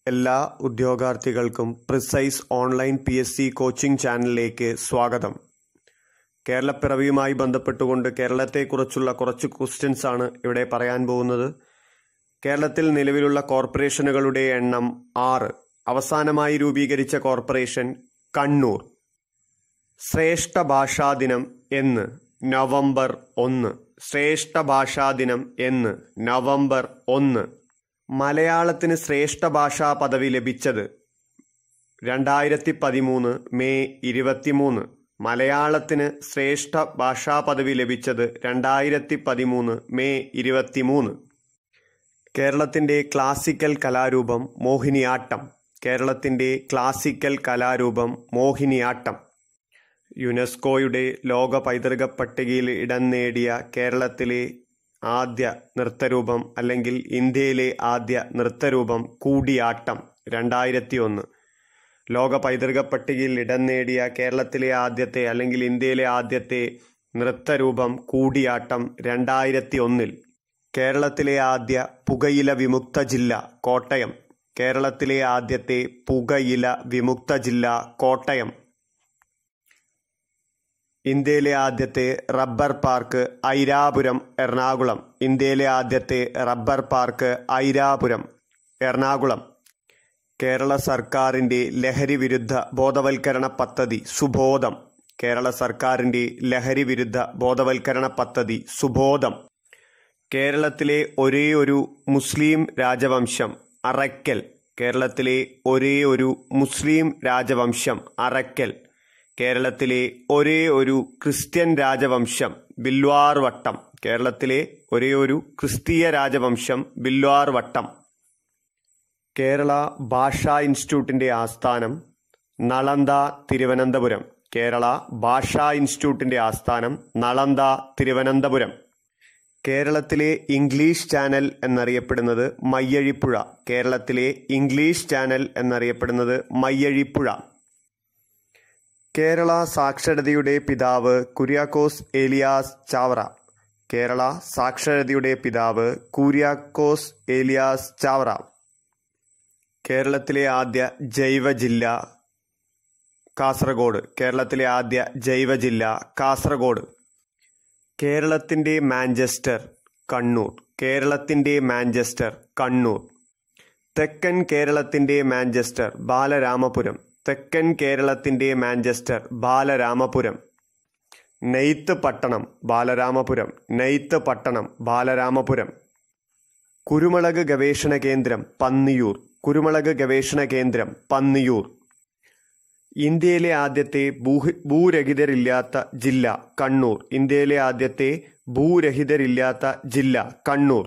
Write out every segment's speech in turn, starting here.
എല്ലാ ഉദ്യോഗാർത്ഥികൾക്കും precise online P S C coaching ചാനലിലേക്ക് സ്വാഗതം കേരളപ്പിറവിയുമായി ബന്ധപ്പെട്ടുകൊണ്ട് കേരളത്തെക്കുറിച്ചുള്ള കുറച്ച് ക്വസ്റ്റ്യൻസ് ആണ് ഇവിടെ പറയാൻ പോകുന്നത് കേരളത്തിൽ നിലവിലുള്ള കോർപ്പറേഷനുകളുടെ എണ്ണം ആറ് അവസാനമായി രൂപീകരിച്ച കോർപ്പറേഷൻ കണ്ണൂർ ശ്രേഷ്ഠ ഭാഷാ ദിനം എന്ന് നവംബർ ഒന്ന് ശ്രേഷ്ഠ ഭാഷാ ദിനം എന്ന് നവംബർ ഒന്ന് മലയാളത്തിന് ശ്രേഷ്ഠ ഭാഷാ പദവി ലഭിച്ചത് രണ്ടായിരത്തി പതിമൂന്ന് മെയ് ഇരുപത്തിമൂന്ന് മലയാളത്തിന് ശ്രേഷ്ഠ ഭാഷാ പദവി ലഭിച്ചത് രണ്ടായിരത്തി പതിമൂന്ന് മെയ് ഇരുപത്തിമൂന്ന് കേരളത്തിൻ്റെ ക്ലാസിക്കൽ കലാരൂപം മോഹിനിയാട്ടം കേരളത്തിൻ്റെ ക്ലാസിക്കൽ കലാരൂപം മോഹിനിയാട്ടം യുനെസ്കോയുടെ ലോക പൈതൃക പട്ടികയിൽ ഇടം നേടിയ കേരളത്തിലെ ആദ്യ നൃത്തരൂപം അല്ലെങ്കിൽ ഇന്ത്യയിലെ ആദ്യ നൃത്തരൂപം കൂടിയാട്ടം രണ്ടായിരത്തി ഒന്ന് ലോക പൈതൃക പട്ടികയിൽ ഇടം നേടിയ കേരളത്തിലെ ആദ്യത്തെ അല്ലെങ്കിൽ ഇന്ത്യയിലെ ആദ്യത്തെ നൃത്തരൂപം കൂടിയാട്ടം രണ്ടായിരത്തി ഒന്നിൽ കേരളത്തിലെ ആദ്യ പുകയില വിമുക്ത ജില്ല കോട്ടയം കേരളത്തിലെ ആദ്യത്തെ പുകയില വിമുക്ത ജില്ല കോട്ടയം ഇന്ത്യയിലെ ആദ്യത്തെ റബ്ബർ പാർക്ക് ഐരാപുരം എറണാകുളം ഇന്ത്യയിലെ ആദ്യത്തെ റബ്ബർ പാർക്ക് ഐരാപുരം എറണാകുളം കേരള സർക്കാരിൻ്റെ ലഹരി വിരുദ്ധ ബോധവൽക്കരണ പദ്ധതി സുബോധം കേരള സർക്കാരിൻ്റെ ലഹരി വിരുദ്ധ ബോധവൽക്കരണ പദ്ധതി സുബോധം കേരളത്തിലെ ഒരേ ഒരു മുസ്ലിം രാജവംശം അറയ്ക്കൽ കേരളത്തിലെ ഒരേ ഒരു മുസ്ലിം രാജവംശം അറയ്ക്കൽ കേരളത്തിലെ ഒരേ ഒരു ക്രിസ്ത്യൻ രാജവംശം ബില്വാർ വട്ടം കേരളത്തിലെ ഒരേ ഒരു ക്രിസ്തീയ രാജവംശം ബില്വാർ വട്ടം കേരള ഭാഷാ ഇൻസ്റ്റിറ്റ്യൂട്ടിൻ്റെ ആസ്ഥാനം നളന്ദ തിരുവനന്തപുരം കേരള ഭാഷാ ഇൻസ്റ്റിറ്റ്യൂട്ടിൻ്റെ ആസ്ഥാനം നളന്ദ തിരുവനന്തപുരം കേരളത്തിലെ ഇംഗ്ലീഷ് ചാനൽ എന്നറിയപ്പെടുന്നത് മയ്യഴിപ്പുഴ കേരളത്തിലെ ഇംഗ്ലീഷ് ചാനൽ എന്നറിയപ്പെടുന്നത് മയ്യഴിപ്പുഴ കേരള സാക്ഷരതയുടെ പിതാവ് കുര്യാക്കോസ് ഏലിയാസ് ചാവറ കേരള സാക്ഷരതയുടെ പിതാവ് കുര്യാക്കോസ് ഏലിയാസ് ചാവറ കേരളത്തിലെ ആദ്യ ജൈവ ജില്ല കാസർഗോഡ് കേരളത്തിലെ ആദ്യ ജൈവ ജില്ല കാസർഗോഡ് കേരളത്തിൻ്റെ മാഞ്ചസ്റ്റർ കണ്ണൂർ കേരളത്തിൻ്റെ മാഞ്ചസ്റ്റർ കണ്ണൂർ തെക്കൻ കേരളത്തിൻ്റെ മാഞ്ചസ്റ്റർ ബാലരാമപുരം തെക്കൻ കേരളത്തിൻ്റെ മാഞ്ചസ്റ്റർ ബാലരാമപുരം നെയ്ത്ത് പട്ടണം ബാലരാമപുരം നെയ്ത്ത് പട്ടണം ബാലരാമപുരം കുരുമുളക് ഗവേഷണ കേന്ദ്രം പന്നിയൂർ കുരുമുളക് ഗവേഷണ കേന്ദ്രം പന്നിയൂർ ഇന്ത്യയിലെ ആദ്യത്തെ ഭൂഹി ഭൂരഹിതരില്ലാത്ത ജില്ല കണ്ണൂർ ഇന്ത്യയിലെ ആദ്യത്തെ ഭൂരഹിതരില്ലാത്ത ജില്ല കണ്ണൂർ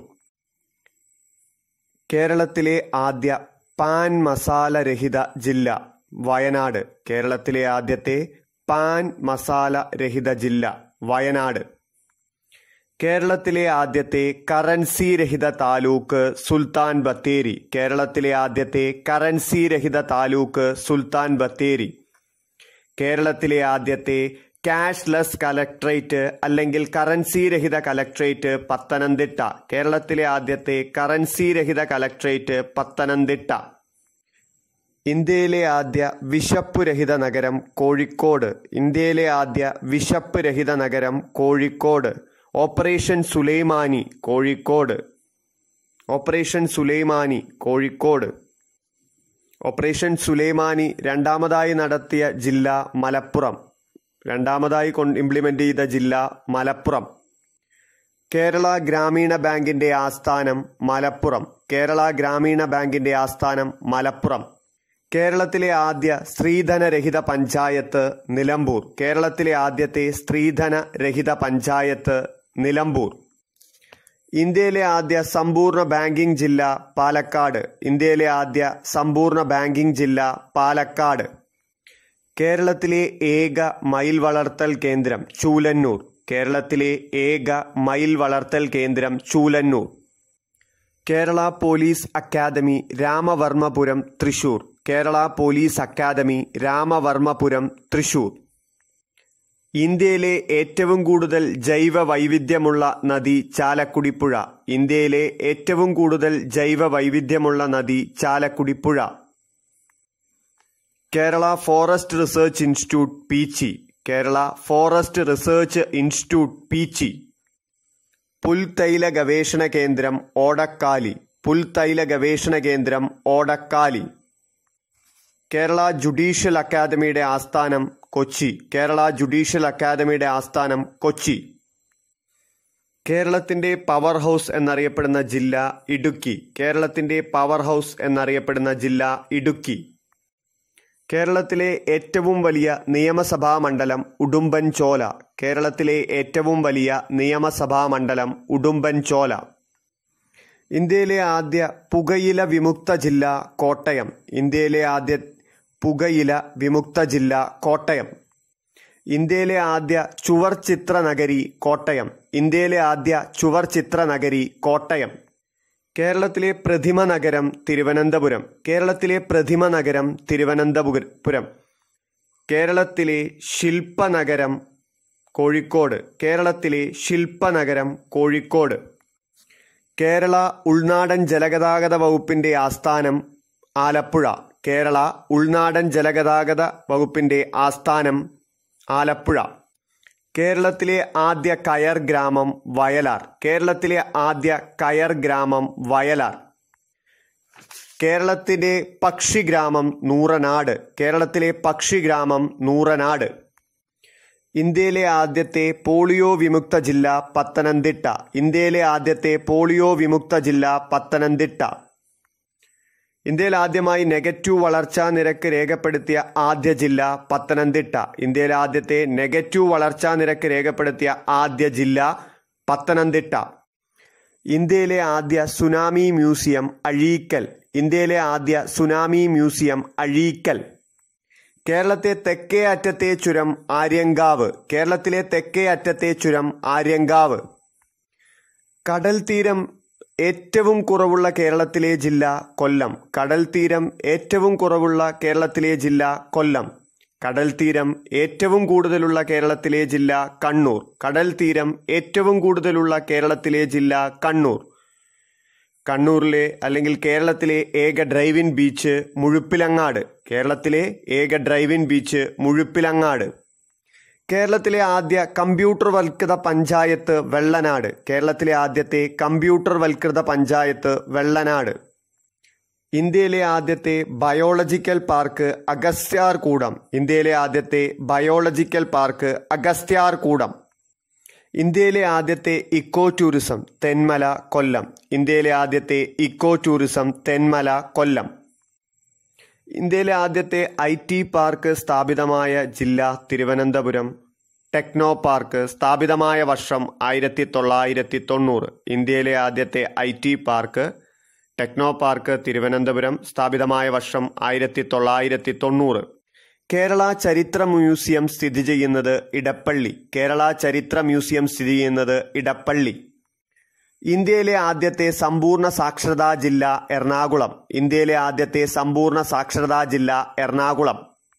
കേരളത്തിലെ ആദ്യ പാൻ മസാല രഹിത ജില്ല വയനാട് കേരളത്തിലെ ആദ്യത്തെ പാൻ മസാല രഹിത ജില്ല വയനാട് കേരളത്തിലെ ആദ്യത്തെ കറൻസി രഹിത താലൂക്ക് സുൽത്താൻ ബത്തേരി കേരളത്തിലെ ആദ്യത്തെ കറൻസി രഹിത താലൂക്ക് സുൽത്താൻ ബത്തേരി കേരളത്തിലെ ആദ്യത്തെ ക്യാഷ്ലെസ് കലക്ട്രേറ്റ് അല്ലെങ്കിൽ കറൻസി രഹിത കലക്ട്രേറ്റ് പത്തനംതിട്ട കേരളത്തിലെ ആദ്യത്തെ കറൻസി രഹിത കലക്ട്രേറ്റ് പത്തനംതിട്ട ഇന്ത്യയിലെ ആദ്യ വിശപ്പ് രഹിത നഗരം കോഴിക്കോട് ഇന്ത്യയിലെ ആദ്യ വിശപ്പ് രഹിത നഗരം Kozhikode operation Sulaimani Kozhikode operation Sulaimani Kozhikode operation Sulaimani രണ്ടാമതായി നടത്തിയ ജില്ല മലപ്പുറം രണ്ടാമതായി കൊണ്ട് ഇംപ്ലിമെൻ്റ് ചെയ്ത ജില്ല മലപ്പുറം കേരള ഗ്രാമീണ ബാങ്കിൻ്റെ ആസ്ഥാനം മലപ്പുറം കേരള ഗ്രാമീണ ബാങ്കിൻ്റെ ആസ്ഥാനം മലപ്പുറം കേരളത്തിലെ ആദ്യ സ്ത്രീധനരഹിത പഞ്ചായത്ത് നിലമ്പൂർ കേരളത്തിലെ ആദ്യത്തെ സ്ത്രീധന രഹിത പഞ്ചായത്ത് നിലമ്പൂർ ഇന്ത്യയിലെ ആദ്യ സമ്പൂർണ്ണ ബാങ്കിംഗ് ജില്ല പാലക്കാട് ഇന്ത്യയിലെ ആദ്യ സമ്പൂർണ്ണ ബാങ്കിംഗ് ജില്ല പാലക്കാട് കേരളത്തിലെ ഏക മയിൽ വളർത്തൽ കേന്ദ്രം ചൂലന്നൂർ കേരളത്തിലെ ഏക മയിൽ വളർത്തൽ കേന്ദ്രം Choolannur Kerala police academy Ramavarmapuram Thrissur Kerala police academy Ramavarmapuram Thrissur ഇന്ത്യയിലെ ഏറ്റവും കൂടുതൽ ജൈവ വൈവിധ്യമുള്ള നദി ചാലക്കുടിപ്പുഴ ഇന്ത്യയിലെ ഏറ്റവും കൂടുതൽ ജൈവ വൈവിധ്യമുള്ള നദി Chalakudippuzha Kerala forest research institute Peechi Kerala forest research institute Peechi പുൽത്തൈല ഗവേഷണ കേന്ദ്രം ഓടക്കാലി പുൽത്തൈല ഗവേഷണ കേന്ദ്രം ഓടക്കാലി കേരള ജുഡീഷ്യൽ അക്കാദമിയുടെ ആസ്ഥാനം കൊച്ചി കേരള ജുഡീഷ്യൽ അക്കാദമിയുടെ ആസ്ഥാനം കൊച്ചി കേരളത്തിന്റെ പവർ ഹൗസ് എന്നറിയപ്പെടുന്ന ജില്ല ഇടുക്കി കേരളത്തിന്റെ പവർ ഹൗസ് എന്നറിയപ്പെടുന്ന ജില്ല ഇടുക്കി കേരളത്തിലെ ഏറ്റവും വലിയ നിയമസഭാ മണ്ഡലം ഉടുമ്പൻചോല കേരളത്തിലെ ഏറ്റവും വലിയ നിയമസഭാ മണ്ഡലം ഉടുമ്പൻചോല ഇന്ത്യയിലെ ആദ്യ പുകയില വിമുക്ത ജില്ല കോട്ടയം ഇന്ത്യയിലെ ആദ്യ പുകയില വിമുക്ത ജില്ല കോട്ടയം ഇന്ത്യയിലെ ആദ്യ ചുവർ ചിത്ര നഗരി കോട്ടയം ഇന്ത്യയിലെ ആദ്യ ചുവർ ചിത്ര നഗരി കോട്ടയം കേരളത്തിലെ പ്രതിമ നഗരം തിരുവനന്തപുരം കേരളത്തിലെ പ്രതിമ നഗരം തിരുവനന്തപുരം കേരളത്തിലെ ശില്പനഗരം കോഴിക്കോട് കേരളത്തിലെ ശില്പനഗരം കോഴിക്കോട് കേരള ഉൾനാടൻ ജലഗതാഗത വകുപ്പിന്റെ ആസ്ഥാനം ആലപ്പുഴ കേരള ഉൾനാടൻ ജലഗതാഗത വകുപ്പിന്റെ ആസ്ഥാനം ആലപ്പുഴ കേരളത്തിലെ ആദ്യ കയർ ഗ്രാമം വയലാർ കേരളത്തിലെ ആദ്യ കയർ ഗ്രാമം വയലാർ കേരളത്തിലെ പക്ഷിഗ്രാമം നൂറനാട് കേരളത്തിലെ പക്ഷിഗ്രാമം നൂറനാട് ഇന്ത്യയിലെ ആദ്യത്തെ പോളിയോ വിമുക്ത ജില്ല പത്തനംതിട്ട ഇന്ത്യയിലെ ആദ്യത്തെ പോളിയോ വിമുക്ത ജില്ല പത്തനംതിട്ട ഇന്ത്യയിൽ ആദ്യമായി നെഗറ്റീവ് വളർച്ചാ നിരക്ക് രേഖപ്പെടുത്തിയ ആദ്യ ജില്ല പത്തനംതിട്ട ഇന്ത്യയിലെ ആദ്യത്തെ നെഗറ്റീവ് വളർച്ചാ നിരക്ക് രേഖപ്പെടുത്തിയ ആദ്യ ജില്ല പത്തനംതിട്ട ഇന്ത്യയിലെ ആദ്യ സുനാമി മ്യൂസിയം അഴീക്കൽ ഇന്ത്യയിലെ ആദ്യ സുനാമി മ്യൂസിയം അഴീക്കൽ കേരളത്തെ തെക്കേ അറ്റത്തെ ചുരം ആര്യങ്കാവ് കേരളത്തിലെ തെക്കേ അറ്റത്തെ ചുരം ആര്യങ്കാവ് കടൽ തീരം ഏറ്റവും കുറവുള്ള കേരളത്തിലെ ജില്ല കൊല്ലം കടൽ തീരം ഏറ്റവും കുറവുള്ള കേരളത്തിലെ ജില്ല കൊല്ലം കടൽ തീരം ഏറ്റവും കൂടുതലുള്ള കേരളത്തിലെ ജില്ല കണ്ണൂർ കടൽ തീരം ഏറ്റവും കൂടുതലുള്ള കേരളത്തിലെ ജില്ല കണ്ണൂർ കണ്ണൂരിലെ അല്ലെങ്കിൽ കേരളത്തിലെ ഏക ഡ്രൈവിൻ ബീച്ച് മുഴുപ്പിലങ്ങാട് കേരളത്തിലെ ഏക ഡ്രൈവിൻ ബീച്ച് മുഴുപ്പിലങ്ങാട് കേരളത്തിലെ ആദ്യ കമ്പ്യൂട്ടർ വൽകൃത പഞ്ചായത്ത് വെള്ളനാട് കേരളത്തിലെ ആദ്യത്തെ കമ്പ്യൂട്ടർ വൽകൃത പഞ്ചായത്ത് വെള്ളനാട് ഇന്ത്യയിലെ ആദ്യത്തെ ബയോളജിക്കൽ പാർക്ക് അഗസ്ത്യാർ കൂടം ഇന്ത്യയിലെ ആദ്യത്തെ ബയോളജിക്കൽ പാർക്ക് അഗസ്ത്യാർ കൂടം ഇന്ത്യയിലെ ആദ്യത്തെ ഇക്കോ ടൂറിസം തെന്മല കൊല്ലം ഇന്ത്യയിലെ ആദ്യത്തെ ഇക്കോ ടൂറിസം തെന്മല കൊല്ലം ഇന്ത്യയിലെ ആദ്യത്തെ ഐ ടി പാർക്ക് സ്ഥാപിതമായ ജില്ല തിരുവനന്തപുരം ടെക്നോ പാർക്ക് സ്ഥാപിതമായ വർഷം ആയിരത്തി തൊള്ളായിരത്തി തൊണ്ണൂറ് ഇന്ത്യയിലെ ആദ്യത്തെ I T park techno park Thiruvananthapuram സ്ഥാപിതമായ വർഷം ആയിരത്തി തൊള്ളായിരത്തി തൊണ്ണൂറ് കേരള ചരിത്ര മ്യൂസിയം സ്ഥിതി ചെയ്യുന്നത് ഇടപ്പള്ളി കേരള ചരിത്ര മ്യൂസിയം സ്ഥിതി ചെയ്യുന്നത് ഇടപ്പള്ളി ഇന്ത്യയിലെ ആദ്യത്തെ സമ്പൂർണ്ണ സാക്ഷരതാ ജില്ല എറണാകുളം ഇന്ത്യയിലെ ആദ്യത്തെ സമ്പൂർണ്ണ സാക്ഷരതാ ജില്ല എറണാകുളം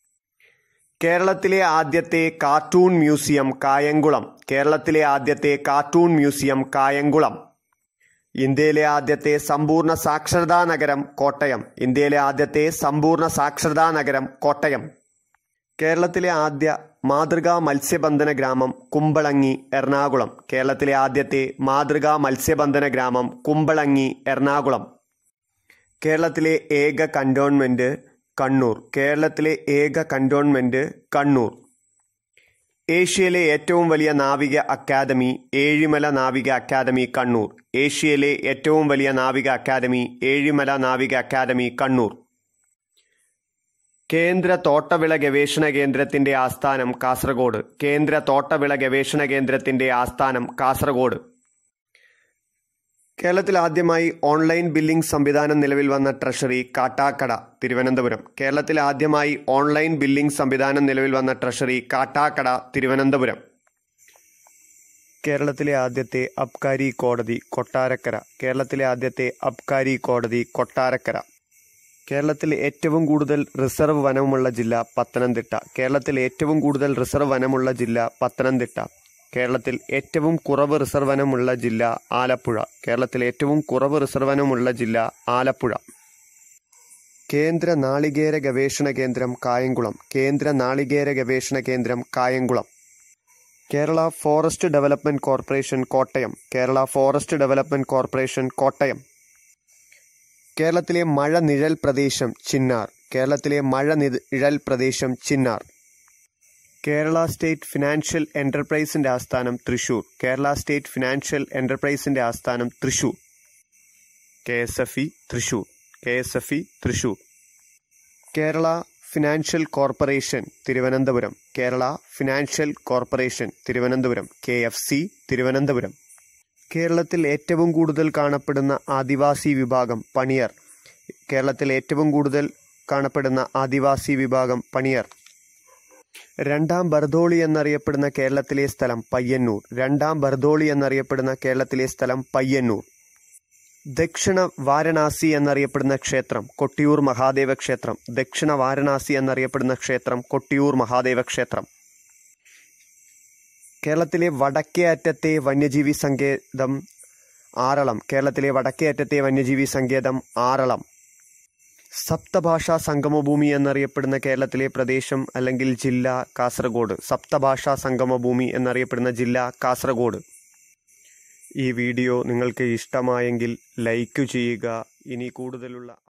കേരളത്തിലെ ആദ്യത്തെ കാർട്ടൂൺ മ്യൂസിയം കായംകുളം കേരളത്തിലെ ആദ്യത്തെ കാർട്ടൂൺ മ്യൂസിയം കായംകുളം ഇന്ത്യയിലെ ആദ്യത്തെ സമ്പൂർണ്ണ സാക്ഷരതാ നഗരം കോട്ടയം ഇന്ത്യയിലെ ആദ്യത്തെ സമ്പൂർണ്ണ സാക്ഷരതാ നഗരം കോട്ടയം കേരളത്തിലെ ആദ്യ മാതൃകാ മത്സ്യബന്ധന ഗ്രാമം കുമ്പളങ്ങി എറണാകുളം കേരളത്തിലെ ആദ്യത്തെ മാതൃകാ മത്സ്യബന്ധന ഗ്രാമം കുമ്പളങ്ങി എറണാകുളം കേരളത്തിലെ ഏക കണ്ടോൺമെന്റ് കണ്ണൂർ കേരളത്തിലെ ഏക കണ്ടോൺമെന്റ് കണ്ണൂർ ഏഷ്യയിലെ ഏറ്റവും വലിയ നാവിക അക്കാദമി ഏഴിമല നാവിക അക്കാദമി കണ്ണൂർ ഏഷ്യയിലെ ഏറ്റവും വലിയ നാവിക അക്കാദമി ഏഴിമല നാവിക അക്കാദമി കണ്ണൂർ കേന്ദ്ര തോട്ടവിള ഗവേഷണ കേന്ദ്രത്തിന്റെ ആസ്ഥാനം കാസർഗോഡ് കേന്ദ്ര തോട്ടവിള ഗവേഷണ കേന്ദ്രത്തിന്റെ ആസ്ഥാനം കാസർഗോഡ് കേരളത്തിൽ ആദ്യമായി ഓൺലൈൻ ബില്ലിംഗ് സംവിധാനം നിലവിൽ വന്ന ട്രഷറി കാട്ടാക്കട തിരുവനന്തപുരം കേരളത്തിൽ ആദ്യമായി ഓൺലൈൻ ബില്ലിംഗ് സംവിധാനം നിലവിൽ വന്ന ട്രഷറി കാട്ടാക്കട തിരുവനന്തപുരം കേരളത്തിലെ ആദ്യത്തെ അബ്കാരി കോടതി കൊട്ടാരക്കര കേരളത്തിലെ ആദ്യത്തെ അബ്കാരി കോടതി കൊട്ടാരക്കര കേരളത്തിൽ ഏറ്റവും കൂടുതൽ റിസർവ് വനമുള്ള ജില്ല പത്തനംതിട്ട കേരളത്തിൽ ഏറ്റവും കൂടുതൽ റിസർവ് വനമുള്ള ജില്ല പത്തനംതിട്ട കേരളത്തിൽ ഏറ്റവും കുറവ് റിസർവ് വനമുള്ള ജില്ല ആലപ്പുഴ കേരളത്തിൽ ഏറ്റവും കുറവ് റിസർവ് വനമുള്ള ജില്ല ആലപ്പുഴ കേന്ദ്ര നാളികേര ഗവേഷണ കേന്ദ്രം കായംകുളം കേന്ദ്ര നാളികേര ഗവേഷണ കേന്ദ്രം Kayamkulam Kerala forest development corporation Kottayam Kerala forest development corporation Kottayam കേരളത്തിലെ മഴ നിഴൽ പ്രദേശം ചിന്നാർ കേരളത്തിലെ മഴ നിഴൽ പ്രദേശം ചിന്നാർ കേരള സ്റ്റേറ്റ് ഫിനാൻഷ്യൽ എന്റർപ്രൈസിന്റെ ആസ്ഥാനം തൃശൂർ കേരള സ്റ്റേറ്റ് ഫിനാൻഷ്യൽ എന്റർപ്രൈസിന്റെ ആസ്ഥാനം Thrissur K S F E Thrissur K S F E Thrissur Kerala financial corporation Thiruvananthapuram Kerala financial corporation Thiruvananthapuram K F C Thiruvananthapuram കേരളത്തിൽ ഏറ്റവും കൂടുതൽ കാണപ്പെടുന്ന ആദിവാസി വിഭാഗം പണിയർ കേരളത്തിൽ ഏറ്റവും കൂടുതൽ കാണപ്പെടുന്ന ആദിവാസി വിഭാഗം പണിയർ രണ്ടാം ബർദോളി എന്നറിയപ്പെടുന്ന കേരളത്തിലെ സ്ഥലം പയ്യന്നൂർ രണ്ടാം ബർദോളി എന്നറിയപ്പെടുന്ന കേരളത്തിലെ സ്ഥലം പയ്യന്നൂർ ദക്ഷിണ വാരണാസി എന്നറിയപ്പെടുന്ന ക്ഷേത്രം കൊട്ടിയൂർ മഹാദേവ ക്ഷേത്രം ദക്ഷിണ വാരണാസി എന്നറിയപ്പെടുന്ന ക്ഷേത്രം കൊട്ടിയൂർ മഹാദേവ ക്ഷേത്രം കേരളത്തിലെ വടക്കേ അറ്റത്തെ വന്യജീവി സങ്കേതം ആറളം കേരളത്തിലെ വടക്കേ അറ്റത്തെ വന്യജീവി സങ്കേതം ആറളം സപ്തഭാഷാ സംഗമഭൂമി എന്നറിയപ്പെടുന്ന കേരളത്തിലെ പ്രദേശം അല്ലെങ്കിൽ ജില്ല കാസർഗോഡ് സപ്തഭാഷാ സംഗമഭൂമി എന്നറിയപ്പെടുന്ന ജില്ല കാസർഗോഡ് ഈ വീഡിയോ നിങ്ങൾക്ക് ഇഷ്ടമായെങ്കിൽ ലൈക്ക് ചെയ്യുക ഇനി കൂടുതലുള്ള